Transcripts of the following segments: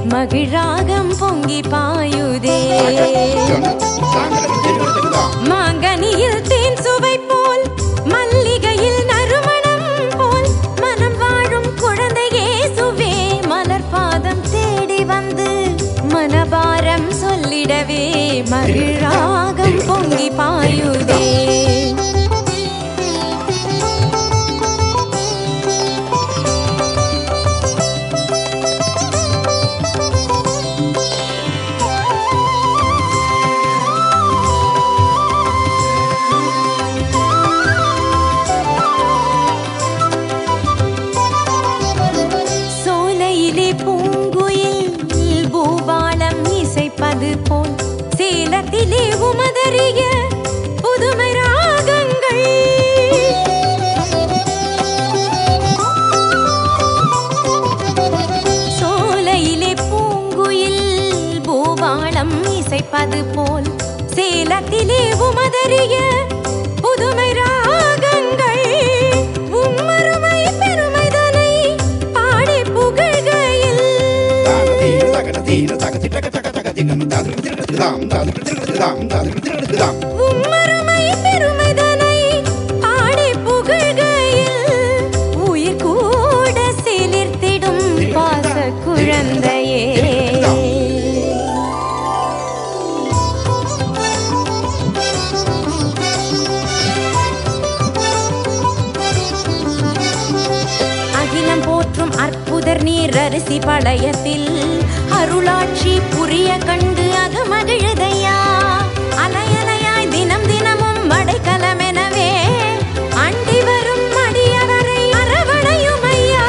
மகிழாகம் பொங்கி பாயுதே மாங்கனியில் தேன் சுவை போல் மல்லிகையில் நறுமணம் போல் மனம் வாழும் குழந்தை இயேசுவே மலர் பாதம் தேடி வந்து மனபாரம் சொல்லிடவே மகிழாகம் பொங்கி பாயுதே சோலையிலே பூங்குயில் பூபாலம் இசைப்பது போல் சேலத்திலே உமதறிய புதுமை ராகங்கள் சோலையிலே பூங்குயில் பூபாலம் இசைப்பது போல் சேலத்திலே உமதறிய புதுமை ராகங்கள் உம்மருமை பெருமைதனை பாடி புகழ்கையில் உம்மருமை பெருமைதனை பாடி புகழ்கையில் உயிர் கூட சிலிர்த்திடும் பாச குழந்தையே அகிலம் போற்றும் அற்புதர் நீர் அரிசி பழையத்தில் அருளாட்சி புரிய கண்டு அகமகிழுதையா அலையலையாய் தினம் தினமும் மடைக்கலமெனவே அண்டி வரும் அடியவரை அரவணையும் ஐயா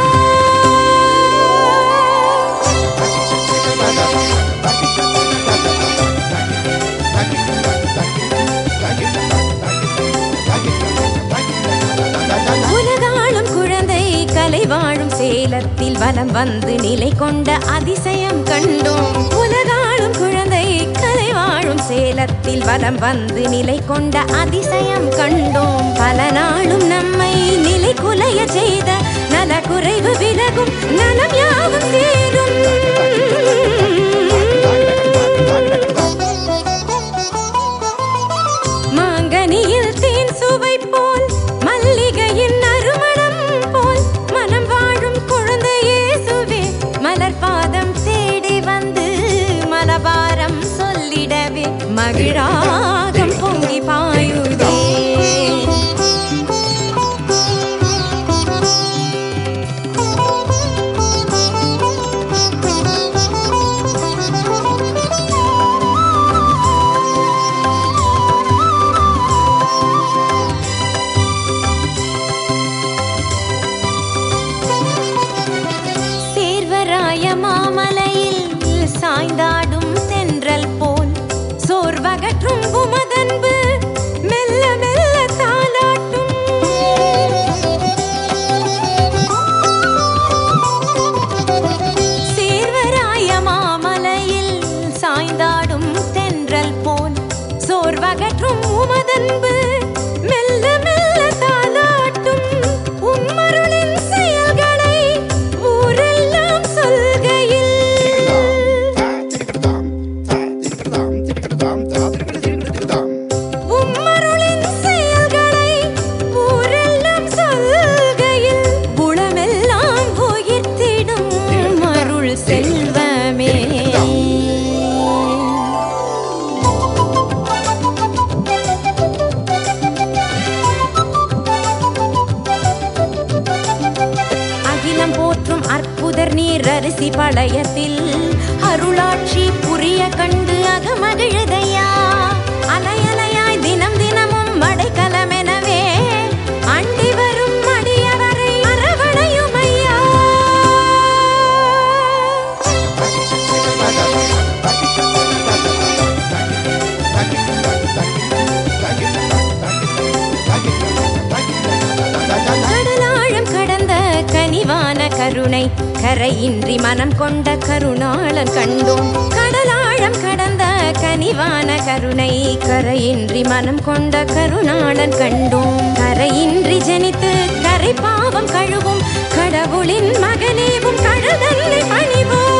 உலகாளும் குழந்தை கலை வாழும் சேலத்தில் வலம் வந்து நிலை கொண்ட அதிசயம் கண்டோம் உலகாளும் குழந்தை கலை வாழும் சேலத்தில் வலம் வந்து நிலை கொண்ட அதிசயம் கண்டோம் பல நாளும் நம்மை நிலை குலைய செய்த நல குறைவு விலகும் நலம் யாவும் சேரும் மாங்கனியில் தேன் சுவை போல் மல்லிகையின் நறுமணம் போல் மனம் வாழும் குழந்தை இயேசுவே மலர் பாதம் தேடி வந்து மலபாரம் சொல்லிடவே மகிழாகம் பொங்கி பாயுதே சேர்வராய மாமலையில் சாய்ந்தாடும் தென்றல் போல் சோர்வகற்றும் உமதன்பு மெல்ல மெல்ல தாலாட்டும் சேர்வராய மாமலையில் சாய்ந்தாடும் தென்றல் போல் சோர்வகற்றும் உமதன்பு மெல்ல மெல்ல தாலாட்டும் உம்மருளின் செயல்களை ஊரெல்லாம் சொல்கையில் உம்மருளின் செயல்களை ஊரெல்லாம் சொல்கையில் குணமெல்லாம் உயிர்த்திடும் அருள் செல்வமே அகிலம் போற்றும் அற்புதர் நீர் அரிசி பழையத்தில் அருளாட்சி புரிய கண்டு அகமகிழுதையா அலையலையாய் தினம் தினமும் மடைக்கலமெனவே அண்டி வரும் அடியவரை அரவணையும் ஐயா கடலாழம் கடந்த கனிவான கருணை கரையின்றி மனம் கொண்ட கருணாளன் கண்டோம் கடலாழம் கடந்த கனிவான கருணை கரையின்றி மனம் கொண்ட கருணாளன் கண்டோம் கரையின்றி ஜனித்து கரை பாவம் கழுவும் கடவுளின் மகனேவும் கடல் தன்னை பணிவோம்